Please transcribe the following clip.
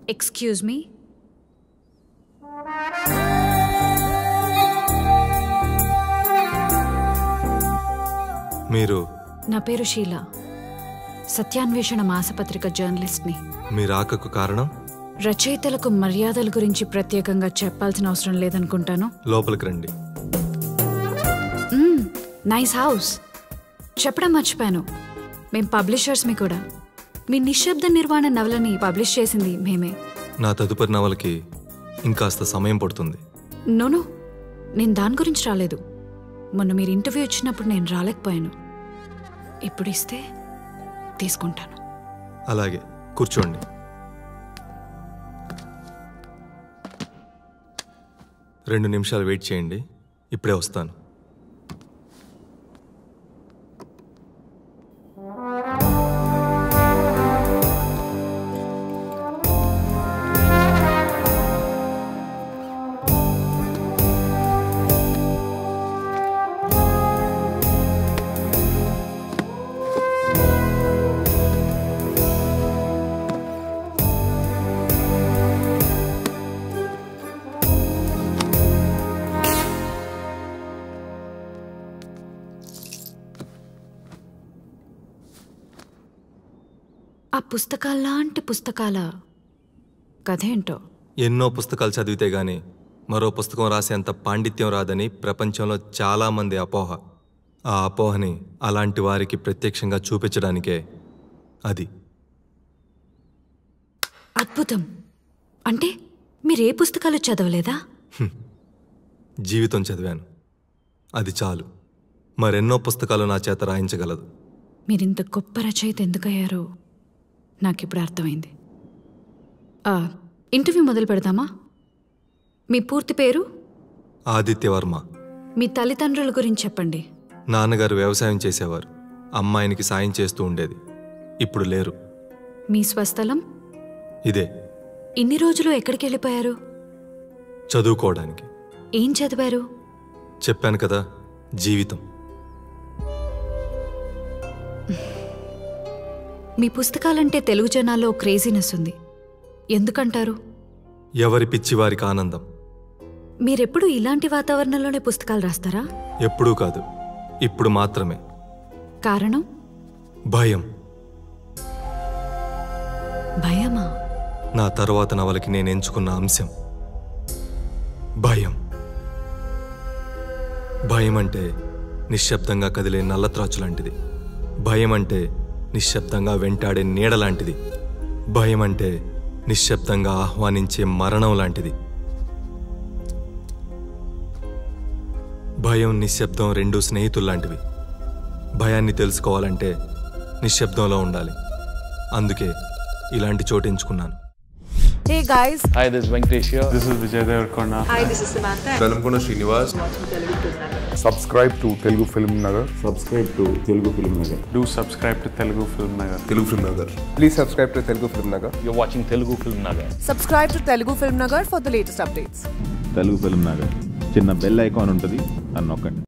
Excuse me మీరు నా పేరు షీల సత్యాన్వేషణ మాసపత్రిక జర్నలిస్ట్ని మీ రాకకు కారణం రచయితలకు మర్యాదల గురించి ప్రత్యేకంగా చెప్పాల్సిన అవసరం లేదనుకుంటాను లోపలికి రండి మ్మ్, నైస్ హౌస్ చెప్పడం మర్చిపోయాను మేం పబ్లిషర్స్ మీ కూడా మీ నిశ్శబ్ద నిర్వాణ నవలని పబ్లిష్ చేసింది మేమే నా తదుపరి నవలకి ఇంకాస్త సమయం పడుతుంది నోనో నేను దాని గురించి రాలేదు మొన్న మీరు ఇంటర్వ్యూ ఇచ్చినప్పుడు నేను రాలేకపోయాను ఇప్పుడు ఇస్తే తీసుకుంటాను అలాగే కూర్చోండి రెండు నిమిషాలు వెయిట్ చేయండి ఇప్పుడే వస్తాను ఆ పుస్తకాల్లాంటి పుస్తకాల కథ ఏంటో ఎన్నో పుస్తకాలు చదివితే గాని మరో పుస్తకం రాసేంత పాండిత్యం రాదని ప్రపంచంలో చాలామంది అపోహ ఆ అపోహని అలాంటి వారికి ప్రత్యక్షంగా చూపించడానికే అది అద్భుతం అంటే మీరు ఏ పుస్తకాలు చదవలేదా జీవితం చదివాను అది చాలు మరెన్నో పుస్తకాలు నా చేత రాయించగలదు మీరింత గొప్ప రచయిత ఎందుకయ్యారో నాకిప్పుడు అర్థమైంది ఆ, ఇంటర్వ్యూ మొదలు పెడదామా మీ పూర్తి పేరు ఆదిత్యవర్మ మీ తల్లిదండ్రుల గురించి చెప్పండి నాన్నగారు వ్యవసాయం చేసేవారు అమ్మాయినికి సాయం చేస్తూ ఉండేది ఇప్పుడు లేరు మీ స్వస్థలం ఇదే ఇన్ని రోజులు ఎక్కడికి వెళ్ళిపోయారు చదువుకోవడానికి ఏం చదివారు చెప్పాను కదా జీవితం మీ పుస్తకాలంటే తెలుగు జనాల్లో క్రేజీనెస్ ఉంది ఎందుకంటారు ఎవరి పిచ్చి వారికి ఆనందం మీరెప్పుడు ఇలాంటి వాతావరణంలోనే పుస్తకాలు రాస్తారా ఎప్పుడూ కాదు ఇప్పుడు మాత్రమే కారణం భయం భయమా నా తర్వాత నవలకి నేను ఎంచుకున్న అంశం భయం భయం అంటే నిశ్శబ్దంగా కదిలే నల్లత్రాచు లాంటిది భయం అంటే నిశ్శబ్దంగా వెంటాడే నీడ లాంటిది భయం అంటే నిశ్శబ్దంగా ఆహ్వానించే మరణం లాంటిది భయం నిశ్శబ్దం రెండు స్నేహితుల్లాంటివి భయాన్ని తెలుసుకోవాలంటే నిశ్శబ్దంలో ఉండాలి అందుకే ఇలాంటి చోటు ఎంచుకున్నాను Hey guys, Hi, this is Venkatesh here. This is Vijay Devarkonda. Velankonda Srinivas subscribe to Telugu Film Nagar. subscribe to Telugu Film Nagar. Do subscribe to Telugu Film Nagar. Telugu Film Nagar Please subscribe to Telugu Film Nagar. You're watching Telugu Film Nagar. subscribe to Telugu Film Nagar for the latest updates. Telugu Film Nagar చిన్న bell icon ఉంటుంది అని నొక్కండి